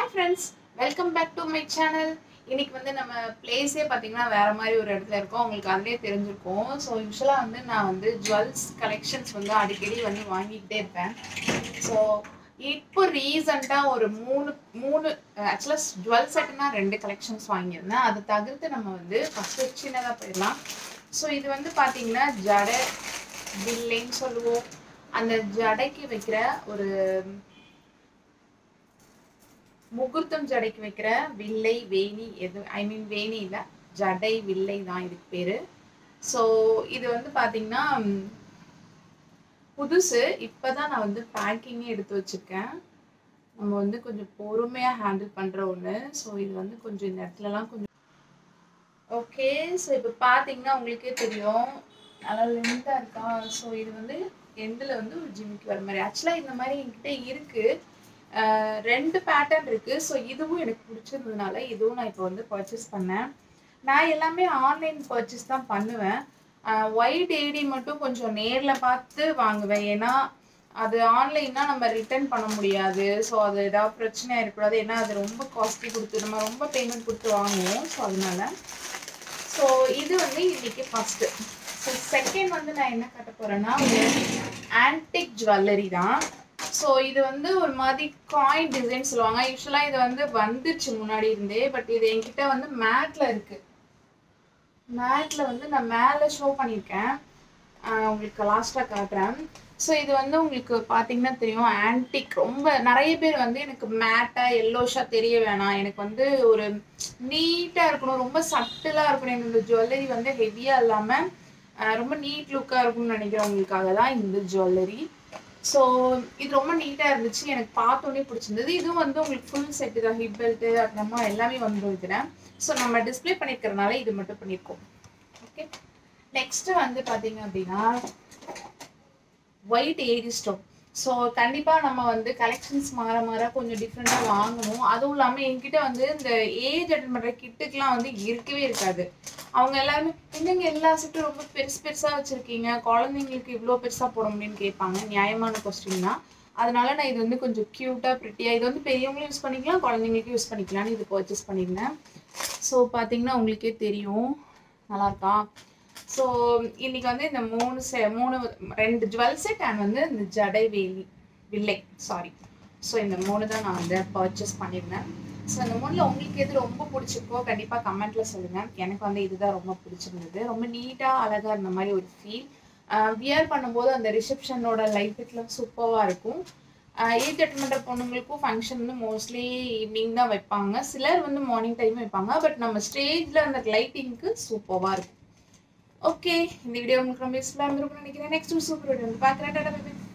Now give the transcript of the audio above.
hi friends welcome back to my channel இன்னைக்கு வந்து நம்ம பிளேஸே பார்த்தீங்கன்னா வேற மாதிரி ஒரு இடத்துல இருக்கோம் உங்களுக்கு அதுலேயே தெரிஞ்சிருக்கும் ஸோ யூஸ்வலாக வந்து நான் வந்து ஜுவல்ஸ் கலெக்ஷன்ஸ் வந்து அடிக்கடி வந்து வாங்கிக்கிட்டே இருப்பேன் ஸோ இப்போ ரீசண்டாக ஒரு மூணு மூணு ஆக்சுவலாக ஜுவல் செட்னா ரெண்டு கலெக்ஷன்ஸ் வாங்கியிருந்தேன் அதை தவிர்த்து நம்ம வந்து ஃபஸ்ட்டு சின்னதாக போயிடலாம் ஸோ இது வந்து பார்த்தீங்கன்னா ஜடை வில்லைன்னு சொல்லுவோம் அந்த ஜடைக்கு வைக்கிற ஒரு முகூர்த்தம் ஜடைக்கு வைக்கிற வில்லை வேணி எது ஐ மீன் வேணி இல்லை ஜடை வில்லை தான் இதுக்கு பேரு ஸோ இது வந்து பார்த்தீங்கன்னா ம், புதுசு இப்போதான் நான் வந்து பேக்கிங்கே எடுத்து வச்சிருக்கேன் நம்ம வந்து கொஞ்சம் பொறுமையாக ஹேண்டில் பண்ணுற ஒன்று ஸோ இது வந்து கொஞ்சம் இந்த இடத்துலலாம் கொஞ்சம் ஓகே ஸோ இப்போ பார்த்தீங்கன்னா உங்களுக்கே தெரியும் நல்லா லென்த்தாக இருக்கா ஸோ இது வந்து எண்டில் வந்து ஒரு ஜிம்மிக்கு வர மாதிரி ஆக்சுவலாக இந்த மாதிரி என்கிட்ட இருக்குது ஆஹ் ரெண்டு பேட்டர்ன் இருக்குது ஸோ இதுவும் எனக்கு பிடிச்சிருந்ததுனால இதுவும் நான் இப்போ வந்து பர்ச்சேஸ் பண்ணேன் நான் எல்லாமே ஆன்லைன் பர்ச்சேஸ் தான் பண்ணுவேன் ஒயிட் ஏடி மட்டும் கொஞ்சம் நேரில் பார்த்து வாங்குவேன் ஏன்னா அது ஆன்லைன்னா நம்ம ரிட்டர்ன் பண்ண முடியாது ஸோ அது ஏதாவது பிரச்சனை இருக்கக்கூடாது ஏன்னா அது ரொம்ப காஸ்ட்லி கொடுத்து நம்ம ரொம்ப பேமெண்ட் கொடுத்து வாங்குவோம் ஸோ அதனால ஸோ இது வந்து இன்னைக்கு ஃபர்ஸ்ட் ஸோ செகண்ட் வந்து நான் என்ன காட்ட போறேன்னா ஒரு ஆன்டிக் ஜுவல்லரி தான் ஸோ இது வந்து ஒரு மாதிரி காயின் டிசைன் சொல்லுவாங்க யூஸ்வலாக இது வந்து வந்துச்சு முன்னாடி இருந்தே பட் இது என்கிட்ட வந்து மேட்ல இருக்கு மேட்ல வந்து நான் மேலே ஷோ பண்ணியிருக்கேன் ஆஹ் உங்களுக்கு லாஸ்ட்டாக காட்டுறேன் ஸோ இது வந்து உங்களுக்கு பார்த்தீங்கன்னா தெரியும் ஆன்டிக் ரொம்ப நிறைய பேர் வந்து எனக்கு மேட்டாக எல்லோஷாக தெரிய வேணாம் எனக்கு வந்து ஒரு நீட்டாக இருக்கணும் ரொம்ப சட்டிலாக இருக்கணும் எனக்கு இந்த ஜுவல்லரி வந்து ஹெவியாக இல்லாமல் ரொம்ப நீட் லுக்காக இருக்கும்னு நினைக்கிறவங்களுக்காக தான் இந்த ஜுவல்லரி ஸோ இது ரொம்ப நீட்டாக இருந்துச்சு எனக்கு பார்த்தோன்னே பிடிச்சிருந்தது இதுவும் வந்து உங்களுக்கு ஃபுல் செட்டு தான் ஹிப் பெல்ட்டு அப்புறமா எல்லாமே வந்துடும் இதில் ஸோ நம்ம டிஸ்ப்ளே பண்ணியிருக்கிறதுனால இது மட்டும் பண்ணியிருக்கோம் ஓகே நெக்ஸ்ட் வந்து பார்த்தீங்க அப்படின்னா ஒயிட் ஏடி ஸ்டோன் ஸோ கண்டிப்பாக நம்ம வந்து கலெக்ஷன்ஸ் மாற மாற கொஞ்சம் டிஃப்ரெண்ட்டாக வாங்கணும் அதுவும் இல்லாமல் என்கிட்ட வந்து இந்த ஏஜ் அட்டன் பண்ணுற கிட்டுக்கெலாம் வந்து இருக்கவே இருக்காது அவங்க எல்லாருமே என்னங்க எல்லா செட்டும் ரொம்ப பெருசு பெருசாக வச்சுருக்கீங்க குழந்தைங்களுக்கு இவ்வளோ பெருசாக போட முடியும்னு கேட்பாங்க நியாயமான கொஸ்டின் தான் அதனால நான் இது வந்து கொஞ்சம் க்யூட்டாக ப்ரிட்டியாக இது வந்து பெரியவங்களும் யூஸ் பண்ணிக்கலாம் குழந்தைங்களுக்கும் யூஸ் பண்ணிக்கலாம்னு இது பர்ச்சேஸ் பண்ணியிருந்தேன் ஸோ பார்த்தீங்கன்னா உங்களுக்கே தெரியும் நல்லா இருக்கா ஸோ இன்னைக்கு வந்து இந்த மூணு செ மூணு ரெண்டு ஜுவல் செட் அண்ட் வந்து இந்த ஜடை வேலி வில்லை சாரி ஸோ இந்த மூணு தான் நான் வந்து பர்ச்சேஸ் பண்ணியிருந்தேன் ஸோ இந்த மூணில் உங்களுக்கு எது ரொம்ப பிடிச்சிருக்கோ கண்டிப்பாக கமெண்ட்டில் சொல்லுங்கள் எனக்கு வந்து இதுதான் ரொம்ப பிடிச்சிருந்தது ரொம்ப நீட்டாக அழகாக இருந்த மாதிரி ஒரு ஃபீல் வியர் பண்ணும்போது அந்த ரிசப்ஷனோட லைஃப்லாம் சூப்பராக இருக்கும் ஏஜ் அட்டன் பண்ணுற பொண்ணுங்களுக்கும் ஃபங்க்ஷன் வந்து மோஸ்ட்லி ஈவினிங் தான் வைப்பாங்க சிலர் வந்து மார்னிங் டைம் வைப்பாங்க பட் நம்ம ஸ்டேஜில் அந்த லைட்டிங்க்கு சூப்பராக இருக்கும் ஓகே இந்த வீடியோ உங்களுக்கு ரொம்ப யூஸ்ஃபுல்லாக இருந்திருக்கும்னு நினைக்கிறேன் நெக்ஸ்ட் சூப்பர் வீடியோ வந்து பார்க்குறேன்